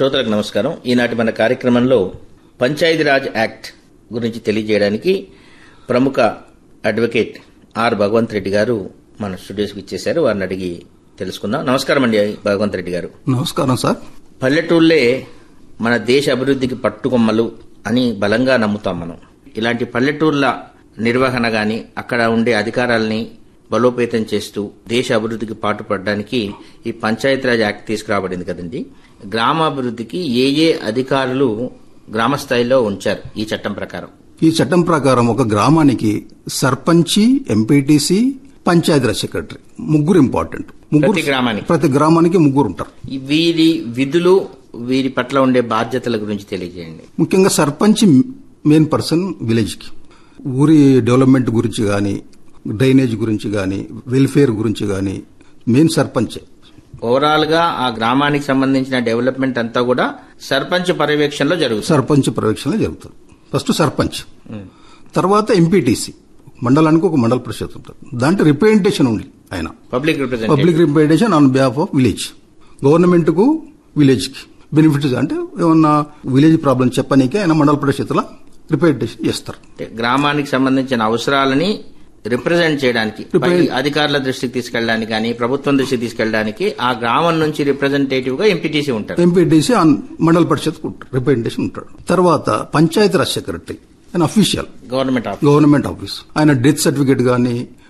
శ్రోతలకు నమస్కారం ఈనాటి మన కార్యక్రమంలో పంచాయతీరాజ్ యాక్ట్ గురించి తెలియజేయడానికి ప్రముఖ అడ్వకేట్ ఆర్ భగవంత్ రెడ్డి గారు మన స్టూడియోస్కి ఇచ్చేశారు వారిని అడిగి తెలుసుకుందాం నమస్కారం అండి భగవంత్ రెడ్డి గారు నమస్కారం సార్ పల్లెటూళ్ళే మన దేశ అభివృద్ధికి పట్టుకొమ్మలు అని బలంగా నమ్ముతాం మనం ఇలాంటి పల్లెటూర్ల నిర్వహణ గాని అక్కడ ఉండే అధికారాల్ని బలోపేతం చేస్తూ దేశ అభివృద్ధికి పాటుపడడానికి ఈ పంచాయతీరాజ్ యాక్ట్ తీసుకురాబడింది కదండి గ్రామాభివృద్ధికి ఏ ఏ అధికారులు గ్రామ స్థాయిలో ఉంచారు ఈ చట్టం ప్రకారం ఈ చట్టం ప్రకారం ఒక గ్రామానికి సర్పంచి ఎంపీటీసీ పంచాయతీరాజ్ సెక్రటరీ ముగ్గురు ఇంపార్టెంట్ ముగ్గురు ప్రతి గ్రామానికి. ప్రతి గ్రామానికి ముగ్గురు ఉంటారు ఈ వీరి విధులు వీరి పట్ల ఉండే బాధ్యతల గురించి తెలియజేయండి ముఖ్యంగా సర్పంచ్ మెయిన్ పర్సన్ విలేజ్ కి ఊరి డెవలప్మెంట్ గురించి గాని డ్రైనేజ్ గురించి గాని వెల్ఫేర్ గురించి గాని మెయిన్ సర్పంచ్ ఓవరాల్ గా ఆ గ్రామానికి సంబంధించిన డెవలప్మెంట్ అంతా కూడా సర్పంచ్ పర్యవేక్షణలో జరుగుతుంది సర్పంచ్ పర్యవేక్షణ జరుగుతుంది ఫస్ట్ సర్పంచ్ తర్వాత ఎంపీటీసీ మండలానికి ఒక మండల పరిషత్ ఉంటుంది దాంట్లో రిప్రజెంటేషన్ ఉంది ఆయన public representative public representation on behalf of village government కు విలేజ్ కి బెనిఫిట్స్ అంటే ఏమన్నా విలేజ్ ప్రాబ్లం చెప్పనీకి ఆయన మండల పరిషత్లో రిప్రజెంటేషన్ చేస్తారు అంటే గ్రామానికి సంబంధించిన అవసరాలని రిప్రజెంట్ చేయడానికి పై Represent- అధికారుల దృష్టికి తీసుకెళ్ళడానికి కానీ ప్రభుత్వం దృష్టికి తీసుకెళ్ళడానికి ఆ గ్రామం నుంచి రిప్రజెంటేటివ్ గా ఎంపీటీసీ ఉంటారు ఎంపీటీసీ ఆన్ మండల పరిషత్ రిప్రజెంటేషన్ ఉంటాడు తర్వాత పంచాయతీరాజ్ సెక్రటరీ ఆయన official government office government office ఆయన డెత్ సర్టిఫికేట్ గానీ